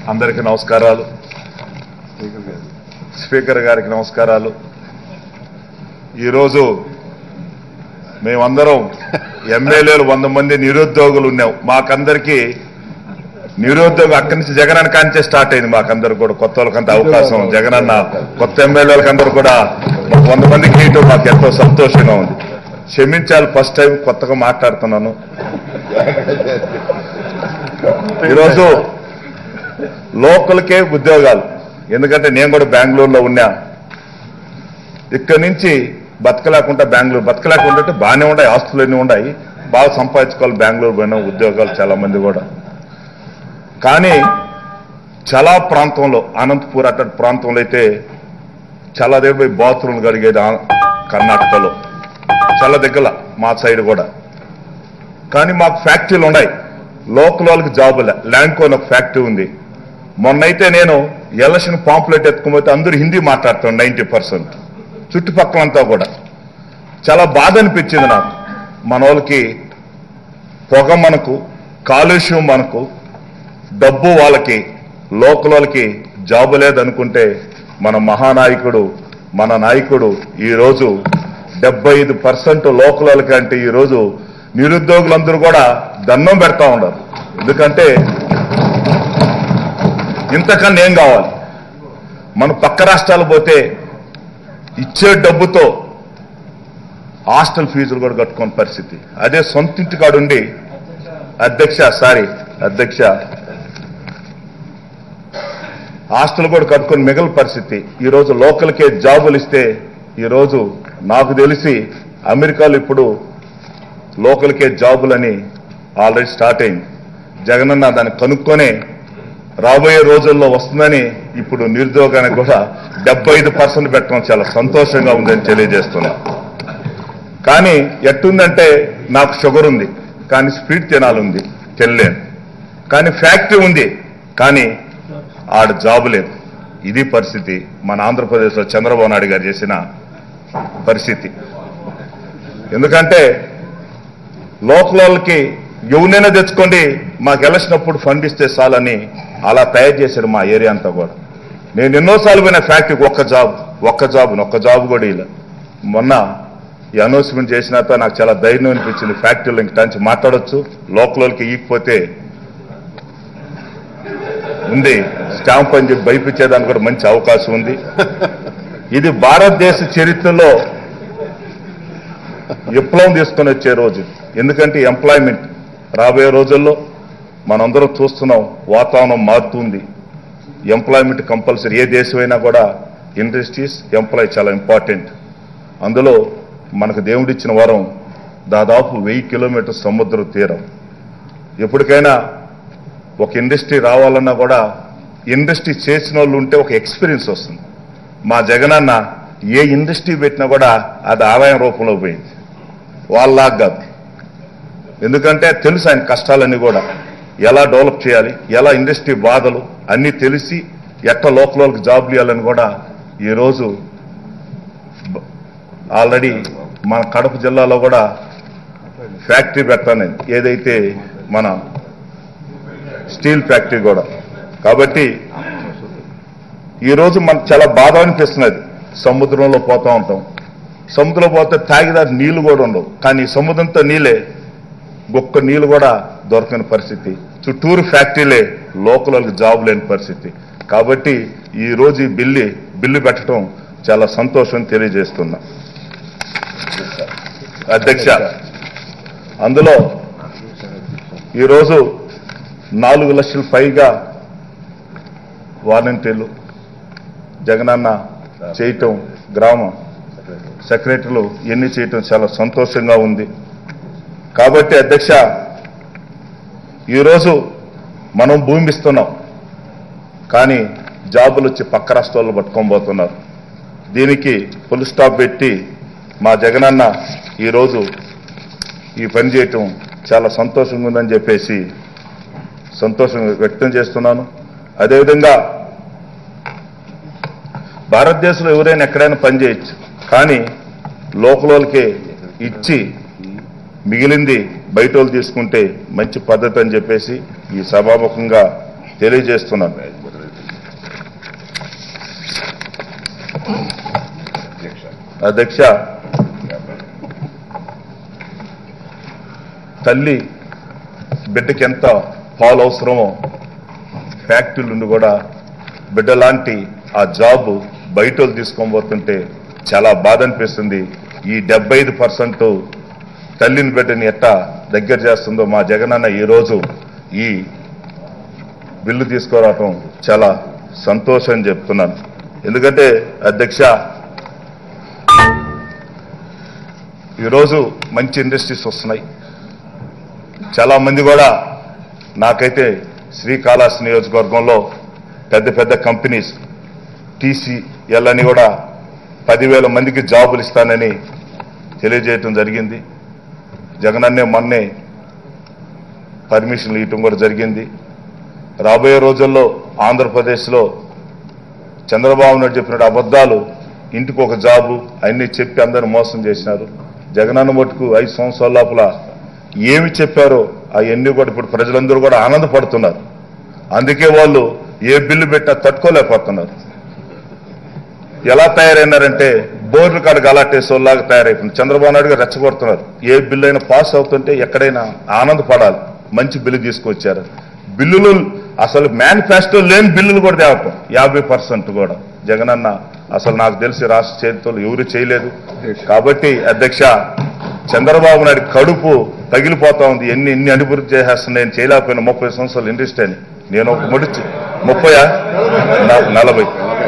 అందరికీ నమస్కారాలు స్పీకర్ గారికి నమస్కారాలు ఈరోజు మేమందరం ఎమ్మెల్యేలు వంద మంది నిరుద్యోగులు ఉన్నాం మాకందరికీ నిరుద్యోగం అక్కడి నుంచి జగనన్న కాంచే స్టార్ట్ అయింది మాకందరు కూడా కొత్త వాళ్ళకంత అవకాశం జగనన్న కొత్త ఎమ్మెల్యేలకు అందరూ కూడా మాకు వంద మందికి ఇటు మాకు ఎంతో సంతోషంగా ఉంది క్షమించాలి ఫస్ట్ టైం కొత్తగా మాట్లాడుతున్నాను ఈరోజు లోకల్కే ఉద్యోగాలు ఎందుకంటే నేను కూడా బెంగళూరులో ఉన్నా ఇక్కడి నుంచి బతకలేకుండా బెంగళూరు బతకలేకుండా అంటే బాగానే ఉన్నాయి ఆస్తులు అన్నీ ఉన్నాయి బాగా సంపాదించుకోవాలి బెంగళూరు పోయినా ఉద్యోగాలు చాలా మంది కూడా కానీ చాలా ప్రాంతంలో అనంతపూర్ అట్టటి ప్రాంతంలో అయితే చాలా దగ్గర బాత్రూమ్లు కడిగేది ఆ- కర్ణాటకలో చాలా దగ్గర మా సైడ్ కూడా కానీ మాకు ఫ్యాక్టరీలు ఉన్నాయి లోకల్ వాళ్ళకి జాబులే ల్యాండ్ కోన్ ఒక ఫ్యాక్టరీ ఉంది మొన్నైతే నేను ఎలక్షన్ పాంప్లెట్ ఎత్తుకుపోతే అందరూ హిందీ మాట్లాడుతాను నైంటీ పర్సెంట్ చుట్టుపక్కలంతా కూడా చాలా బాధ అనిపించింది నాకు మన వాళ్ళకి పొగ మనకు కాలుష్యం మనకు డబ్బు వాళ్ళకి లోకల్ వాళ్ళకి జాబు లేదనుకుంటే మన మహానాయకుడు మన నాయకుడు ఈరోజు డెబ్బై ఐదు పర్సెంట్ లోకల్ వాళ్ళకి అంటే ఈరోజు నిరుద్యోగులందరూ కూడా దండం పెడతా ఉన్నారు ఎందుకంటే ఇంతకన్నా ఏం కావాలి మన పక్క రాష్ట్రాలు పోతే ఇచ్చే డబ్బుతో హాస్టల్ ఫీజులు కూడా కట్టుకోని పరిస్థితి అదే సొంత ఇంటి కాడుండి అధ్యక్ష సారీ అధ్యక్ష హాస్టల్ కూడా కట్టుకొని మిగిలిన పరిస్థితి ఈరోజు లోకల్కే జాబులు ఇస్తే ఈరోజు నాకు తెలిసి అమెరికాలో ఇప్పుడు లోకల్కే జాబులని ఆల్రెడీ స్టార్ట్ అయింది జగనన్న దాన్ని కనుక్కొని రాబోయే రోజుల్లో వస్తుందని ఇప్పుడు నిరుద్యోగానికి కూడా డెబ్బై ఐదు పర్సెంట్ పెట్టడం చాలా సంతోషంగా ఉందని తెలియజేస్తున్నా కానీ ఎట్టుందంటే నాకు షుగర్ ఉంది కానీ స్వీట్ తినాలుంది తినలేను కానీ ఫ్యాక్టరీ ఉంది కానీ ఆడ జాబు లేదు ఇది పరిస్థితి మన ఆంధ్రప్రదేశ్లో చంద్రబాబు నాయుడు గారు చేసిన పరిస్థితి ఎందుకంటే లోకల్ వాళ్ళకి ఎవరినైనా తెచ్చుకోండి మాకు ఎలక్షన్ అప్పుడు ఫండ్ ఇస్తే చాలని అలా తయారు చేశారు మా ఏరియా అంతా కూడా నేను ఎన్నోసార్లు పోయిన ఫ్యాక్టరీకి ఒక్క జాబ్ ఒక్క జాబ్ ఒక్క జాబ్ కూడా ఇలా మొన్న ఈ అనౌన్స్మెంట్ చేసినాక నాకు చాలా ధైర్యం అనిపించింది ఫ్యాక్టరీలో ఇంక నుంచి మాట్లాడొచ్చు లోకల్ వాళ్ళకి ఇకపోతే ఉంది స్టాంప్ అని చెప్పి భయపించేదానికి కూడా మంచి అవకాశం ఉంది ఇది భారతదేశ చరిత్రలో విప్లవం తీసుకొని వచ్చే రోజు ఎందుకంటే ఎంప్లాయ్మెంట్ రాబోయే రోజుల్లో మనందరం చూస్తున్నాం వాతావరణం మారుతుంది ఎంప్లాయ్మెంట్ కంపల్సరీ ఏ దేశమైనా కూడా ఇండస్ట్రీస్ ఎంప్లాయ్ చాలా ఇంపార్టెంట్ అందులో మనకు దేవుడిచ్చిన వరం దాదాపు వెయ్యి కిలోమీటర్ సముద్ర తీరం ఎప్పటికైనా ఒక ఇండస్ట్రీ రావాలన్నా కూడా ఇండస్ట్రీ చేసిన వాళ్ళు ఉంటే ఒక ఎక్స్పీరియన్స్ వస్తుంది మా జగనన్న ఏ ఇండస్ట్రీ పెట్టినా కూడా అది ఆదాయం రూపంలో పోయింది వాళ్ళలాగా కాదు ఎందుకంటే తెలుసు ఆయన కష్టాలన్నీ కూడా ఎలా డెవలప్ చేయాలి ఎలా ఇండస్ట్రీ బాధలు అన్నీ తెలిసి ఎట్ట లోకల్ వాళ్ళకి జాబ్లు ఇవ్వాలని కూడా ఈరోజు బ- ఆల్రెడీ మన కడప జిల్లాలో కూడా ఫ్యాక్టరీ పెట్టాను ఏదైతే మన స్టీల్ ఫ్యాక్టరీ కూడా కాబట్టి ఈరోజు మనకు చాలా బాధ అనిపిస్తున్నది సముద్రంలో పోతా ఉంటాం సముద్రంలో పోతే తాగిదానికి నీళ్లు కూడా ఉండవు కానీ సముద్రంతో నీళ్ళే గొక్క నీళ్లు కూడా దొరకని పరిస్థితి చుట్టూరు ఫ్యాక్టరీలే లోకల్ వాళ్ళకి జాబ్ లేని పరిస్థితి కాబట్టి ఈ రోజు ఈ బిల్లు బిల్లు పెట్టడం చాలా సంతోషం తెలియజేస్తున్నా అధ్యక్ష అందులో ఈరోజు నాలుగు లక్షల పైగా వాలంటీర్లు జగనన్న చేయటం గ్రామ సెక్రటరీలు ఎన్ని చేయటం చాలా సంతోషంగా ఉంది కాబట్టి అధ్యక్ష ఈరోజు మనం భూమి ఇస్తున్నాం కానీ జాబులు వచ్చి పక్క రాష్ట్రాల్లో పట్టుకొని పోతున్నారు దీనికి ఫుల్ స్టాప్ పెట్టి మా జగనన్న ఈరోజు ఈ పని చేయటం చాలా సంతోషంగా ఉందని చెప్పేసి సంతోషం వ్యక్తం చేస్తున్నాను అదేవిధంగా భారతదేశంలో ఎవరైనా ఎక్కడైనా పని చేయొచ్చు కానీ లోకల్ వాళ్ళకే ఇచ్చి మిగిలింది బయట వాళ్ళు తీసుకుంటే మంచి పద్ధతి అని చెప్పేసి ఈ సభాముఖంగా తెలియజేస్తున్నాను అధ్యక్ష తల్లి బిడ్డకి ఎంత పాలు అవసరమో ఫ్యాక్టరీల నుండి కూడా బిడ్డ లాంటి ఆ జాబ్ బయట వాళ్ళు తీసుకొని పోతుంటే చాలా బాధ అనిపిస్తుంది ఈ డెబ్బై ఐదు పర్సెంట్ తల్లిని బిడ్డని ఎట్టా దగ్గర చేస్తుందో మా జగనన్న ఈరోజు ఈ బిల్లు తీసుకురావటం చాలా సంతోషం అని చెప్తున్నాను ఎందుకంటే అధ్యక్ష ఈరోజు మంచి ఇండస్ట్రీస్ వస్తున్నాయి చాలా మంది కూడా నాకైతే శ్రీకాళహస్తి నియోజకవర్గంలో పెద్ద పెద్ద కంపెనీస్ టీసీఎల్ అని కూడా పదివేల మందికి జాబులు ఇస్తానని తెలియజేయటం జరిగింది జగనన్నే మొన్నే పర్మిషన్లు ఇవ్వటం కూడా జరిగింది రాబోయే రోజుల్లో ఆంధ్రప్రదేశ్లో చంద్రబాబు నాయుడు చెప్పినట్టు అబద్ధాలు ఇంటికి ఒక జాబు అన్ని చెప్పి అందరిని మోసం చేసినారు జగనన్న మటుకు ఐదు సంవత్సరాల లోపల ఏమి చెప్పారో అవన్నీ కూడా ఇప్పుడు ప్రజలందరూ కూడా ఆనందపడుతున్నారు అందుకే వాళ్ళు ఏ బిల్లు పెట్టినా తట్టుకోలేకపోతున్నారు ఎలా తయారైనారంటే బోర్డు కాడ గలాటేసోలాగా తయారైపోయింది చంద్రబాబు నాయుడు గారు రెచ్చగొడుతున్నారు ఏ బిల్లు అయినా పాస్ అవుతుంటే ఎక్కడైనా ఆనందపడాలి మంచి బిల్లు తీసుకొచ్చారు బిల్లులు అసలు మేనిఫెస్టో లేని బిల్లులు కూడా తేవటం యాభై పర్సెంట్ కూడా జగనన్న అసలు నాకు తెలిసి రాష్ట్ర చేతితో ఎవరు చేయలేదు కాబట్టి అధ్యక్ష చంద్రబాబు నాయుడు కడుపు పగిలిపోతా ఉంది ఎన్ని ఎన్ని అభివృద్ధి చేసేస్తున్నా నేను చేయలేకపోయినా ముప్పై సంవత్సరాలు ఇండస్ట్రీ అని నేను ఒక ముడిచి ముప్పయా నా- నలభై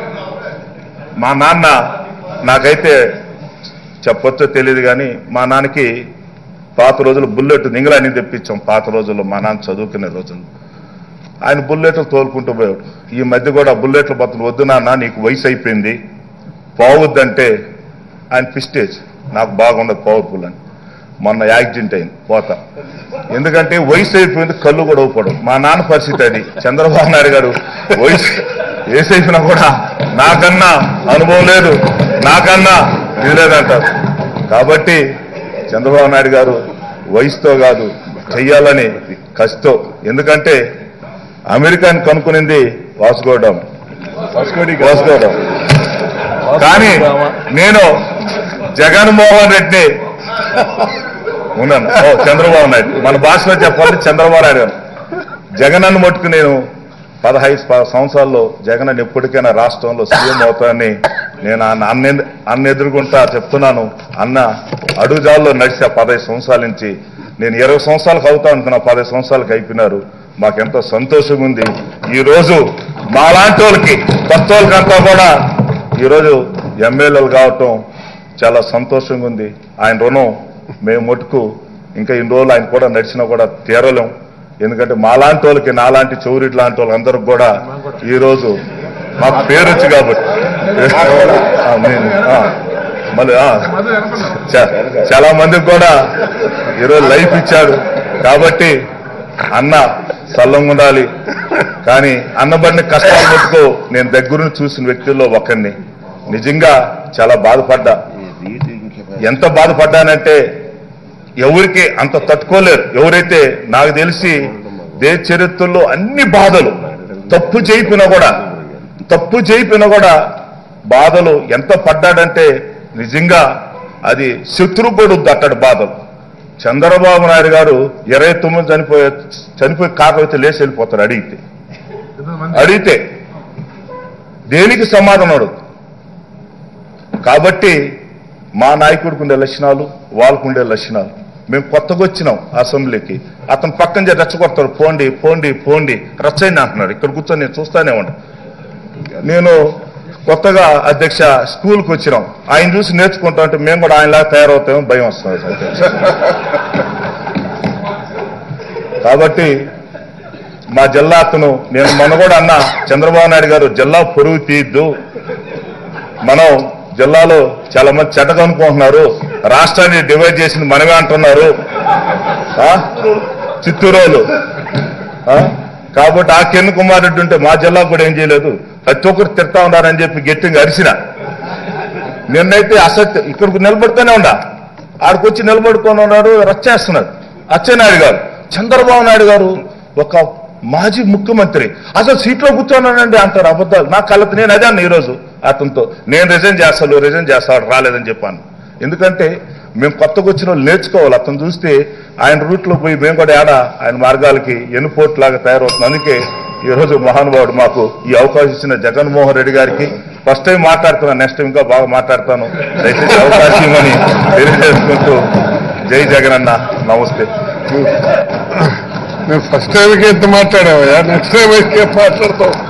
మా నాన్న నాకైతే చెప్పొచ్చో తెలియదు కానీ మా నాన్నకి పాత రోజులు బుల్లెట్ నింగలాన్ని తెప్పించాం పాత రోజుల్లో మా నాన్న చదువుకునే రోజుల్లో ఆయన బుల్లెట్లు తోలుకుంటూ పోయాడు ఈ మధ్య కూడా బుల్లెట్లు బతులు వద్దు నాన్న నీకు వయసు అయిపోయింది పోవద్దంటే ఆయన పిస్టేజ్ నాకు బాగుండదు పవర్ఫుల్ అని మొన్న యాక్సిడెంట్ అయింది పోతా ఎందుకంటే వయసు అయిపోయింది కళ్ళు కూడా ఊపడం మా నాన్న పరిస్థితి అది చంద్రబాబు నాయుడు గారు వయసు వేసైపోయినా కూడా నాకన్నా అనుభవం లేదు నాకన్నా ఇది లేదంటారు కాబట్టి చంద్రబాబు నాయుడు గారు వయసుతో కాదు చెయ్యాలని కసితో ఎందుకంటే అమెరికాని కనుక్కునింది వాసుకోవడం వాసుకోవడం కానీ నేను జగన్మోహన్ రెడ్డి ఉన్నాను ఓ చంద్రబాబు నాయుడు మన భాషలో చెప్పాలి చంద్రబాబు నాయుడు గారు జగన్ అన్న మట్టుకు నేను పదహైదు ప- సంవత్సరాల్లో జగన్ అన్న ఎప్పటికైనా రాష్ట్రంలో సీఎం అవుతానని నేను అన్న అన్న అన్న ఎదుర్కొంటా చెప్తున్నాను అన్న అడుగుజాల్లో నడిచా పదహైదు సంవత్సరాల నుంచి నేను ఇరవై సంవత్సరాలకు అవుతా అనుకున్నా పదహైదు సంవత్సరాలకు అయిపోయినారు మాకెంతో సంతోషంగా ఉంది ఈ రోజు మాలాంటి వాళ్ళకి కొత్త వాళ్ళకంతా కూడా ఈరోజు ఎమ్మెల్యేలు కావటం చాలా సంతోషంగా ఉంది ఆయన రుణం మేము మటుకు ఇంకా ఇన్ని రోజులు ఆయన కూడా నడిచినా కూడా తీరలేం ఎందుకంటే మాలాంటి వాళ్ళకి నాలాంటి చౌరిట్ లాంటి వాళ్ళందరికి కూడా ఈరోజు మాకు పేరు వచ్చి కాబట్టి ఆ, నేను, ఆ, మళ్ళీ ఆ, చా- చాలా మందికి కూడా ఈరోజు లైఫ్ ఇచ్చాడు కాబట్టి అన్న సల్లంగా ఉండాలి కానీ అన్నబడిన కష్టాలు మటుకు నేను దగ్గరుండి చూసిన వ్యక్తుల్లో ఒకరిని నిజంగా చాలా బాధపడ్డా ఎంత బాధపడ్డానంటే ఎవరికి అంత తట్టుకోలేరు ఎవరైతే నాకు తెలిసి దేశ చరిత్రలో అన్ని బాధలు తప్పు చేయిపోయినా కూడా తప్పు చేయిపోయినా కూడా బాధలు ఎంత పడ్డాడంటే నిజంగా అది శత్రుపడు దట్టడు బాధలు చంద్రబాబు నాయుడు గారు ఇరవై తొమ్మిది చనిపోయే చనిపోయి కాకపోతే లేచి వెళ్ళిపోతారు అడిగితే అడిగితే దేనికి సమాధానం అడగదు కాబట్టి మా నాయకుడికి ఉండే లక్షణాలు వాళ్ళకు ఉండే లక్షణాలు మేము కొత్తగా వచ్చినాం అసెంబ్లీకి అతను పక్కన చేసి రెచ్చగొడతాడు పోండి పోండి పోండి రచ్చండి అంటున్నాడు ఇక్కడ కూర్చొని నేను చూస్తానే ఉన్నా నేను కొత్తగా అధ్యక్ష స్కూల్కి వచ్చినాం ఆయన చూసి నేర్చుకుంటా అంటే మేము కూడా ఆయనలాగా తయారవుతామో భయం వస్తుంది అధ్యక్ష కాబట్టి మా జిల్లా అతను నేను మొన్న కూడా అన్నా చంద్రబాబు నాయుడు గారు జిల్లా పొరుగు తీయద్దు మనం జిల్లాలో చాలా మంది చెడ్డగా అనుకుంటున్నారు రాష్ట్రాన్ని డివైడ్ చేసింది మనమే అంటున్నారు ఆ? చిత్తూరోలు ఆ? కాబట్టి ఆ కిరణ్ కుమార్ రెడ్డి ఉంటే మా జిల్లా కూడా ఏం చేయలేదు ప్రతి ఒక్కరు తిడతా ఉన్నారని చెప్పి గట్టిగా అరిసిన నిన్నైతే అసత్యం ఇక్కడికి నిలబడితేనే ఉండా ఆడికొచ్చి నిలబడుకొని ఉన్నాడు రచ్చేస్తున్నాడు అచ్చెన్నాయుడు గారు చంద్రబాబు నాయుడు గారు ఒక మాజీ ముఖ్యమంత్రి అసలు సీట్లో కూర్చోన్నానండి అంటారు అబద్ధాలు నా కళ్ళకి నేను అదే అన్న ఈరోజు అతనితో నేను రిజైన్ చేస్తాను రిజైన్ చేస్తాడు రాలేదని చెప్పాను ఎందుకంటే మేము కొత్తగా వచ్చిన వాళ్ళు నేర్చుకోవాలి అతను చూస్తే ఆయన రూట్లో పోయి మేము కూడా ఏడ ఆయన మార్గాలకి ఎన్నుపోటు లాగా తయారవుతుంది అందుకే ఈ రోజు మహానుభావుడు మాకు ఈ అవకాశం ఇచ్చిన జగన్మోహన్ రెడ్డి గారికి ఫస్ట్ టైం మాట్లాడుతున్నాను నెక్స్ట్ టైం ఇంకా బాగా మాట్లాడతాను దయచేసి అవకాశం ఇవ్వమని తెలియజేసుకుంటూ జై జగన్ అన్న నమస్తే మేము ఫస్ట్ టైంకి ఎంత మాట్లాడావయ్యా నెక్స్ట్ టైం అయితే మాట్లాడతాం